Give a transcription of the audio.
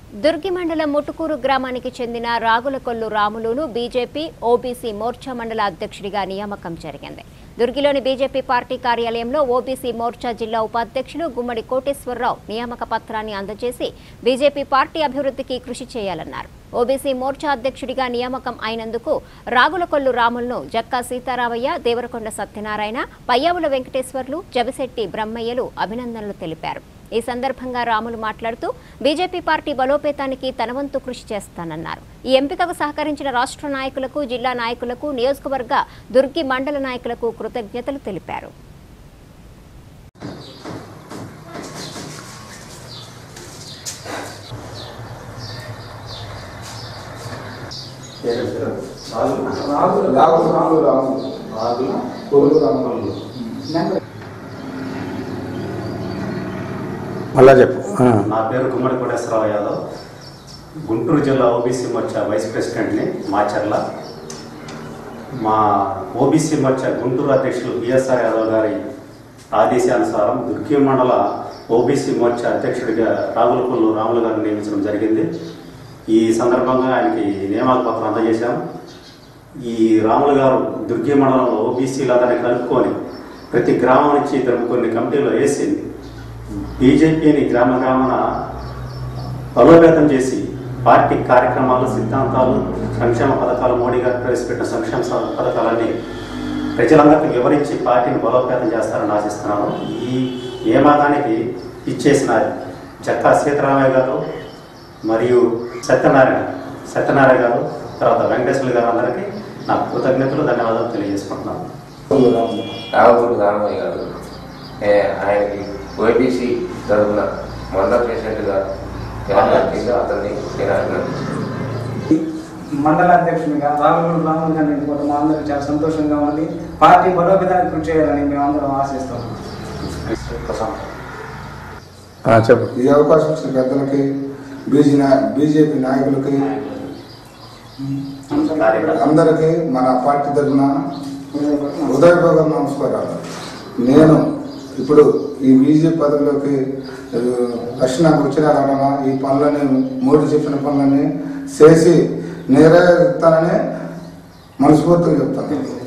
దుర్గి మండలం ముటుకూరు గ్రామానికి చెందిన రాగులకొల్లు రాములును బీజేపీ ఓబీసీ మోర్చా మండల అధ్యక్షుడిగా నియామకం జరిగింది దుర్గిలోని బీజేపీ పార్టీ కార్యాలయంలో ఓబీసీ మోర్చా జిల్లా ఉపాధ్యక్షులు గుమ్మడి కోటేశ్వరరావు నియామక పత్రాన్ని అందజేసి బీజేపీ పార్టీ అభివృద్ధికి కృషి చేయాలన్నారు ఓబీసీ మోర్చా అధ్యక్షుడిగా నియామకం అయినందుకు రాగులకొల్లు రాములను జక్కా సీతారామయ్య దేవరకొండ సత్యనారాయణ పయ్యావుల వెంకటేశ్వర్లు జబిశెట్టి బ్రహ్మయ్యలు అభినందనలు తెలిపారు ఈ సందర్భంగా రాములు మాట్లాడుతూ బీజేపీ పార్టీ బలోపేతానికి తన వంతు కృషి చేస్తానన్నారు ఈ ఎంపికకు సహకరించిన రాష్ట్ర నాయకులకు జిల్లా నాయకులకు నియోజకవర్గ దుర్గి మండల నాయకులకు కృతజ్ఞతలు తెలిపారు రాగులు రాగులు రాములు రాములు రాగులు కొల్లు రాములు మళ్ళా చెప్పు ఆ. నా పేరు గుమ్మడి కోటేశ్వరరావు యాదవ్ గుంటూరు జిల్లా ఓబీసీ మోర్చా వైస్ ప్రెసిడెంట్ని మాచర్ల మా ఓబీసీ మోర్చా గుంటూరు అధ్యక్షులు బిఎస్ఆర్ యాదవ్ గారి ఆదేశానుసారం దుర్గి మండల ఓబీసీ మోర్చా అధ్యక్షుడిగా రాగులపల్లు రాములు గారిని నియమించడం జరిగింది ఈ సందర్భంగా ఆయనకి నియామక పత్రం అందజేశాం ఈ రాములు గారు దుర్గి మండలంలో ఓబీసీలందరినీ కలుపుకొని ప్రతి గ్రామం నుంచి ఇద్దరు కొన్ని కమిటీలు వేసి బీజేపీని గ్రామ గ్రామాన బలోపేతం చేసి పార్టీ కార్యక్రమాలు సిద్ధాంతాలు సంక్షేమ పథకాలు మోడీ గారు ప్రవేశపెట్టిన సంక్షేమ స- పథకాలన్నీ ప్రజలందరికీ వివరించి పార్టీని బలోపేతం చేస్తారని ఆశిస్తున్నాను ఈ నియామకానికి ఇచ్చేసిన జక్కా సీతారామయ్య గారు మరియు సత్యనారాయణ సత్యనారాయణ గారు తర్వాత వెంకటేశ్వర గారు అందరికీ నా కృతజ్ఞతలు ధన్యవాదాలు తెలియజేసుకుంటున్నాను రావుపూడి రామయ్య గారు ఏ, ఆయనకి ఓబీసీ తరఫున మండల ప్రెసిడెంట్గా కింద అతన్ని నేను అభినందించాను మండల అధ్యక్షునిగా రాములు రాములు గారిని ఎన్నుకోవడం మా అందరికీ చాలా సంతోషంగా ఉంది పార్టీ బలోపేతానికి కృషి చేయాలని మేమందరం ఆశిస్తున్నాం ఆ, చెప్పు ఈ అవకాశం ఇచ్చిన పెద్దలకి బీజీ నా- బీజేపీ నాయకులకి అందరికీ మన పార్టీ తరఫున హృదయపూర్వక నమస్కారాలు నేను ఇప్పుడు ఈ బీజేపీ పదవిలోకి ఆ, ఫస్ట్ నాకు వచ్చిన కారణంగా ఈ పనులని మోడీ చెప్పిన పనులని చేసి నెరవేరుతానని మనస్ఫూర్తిగా చెప్తాను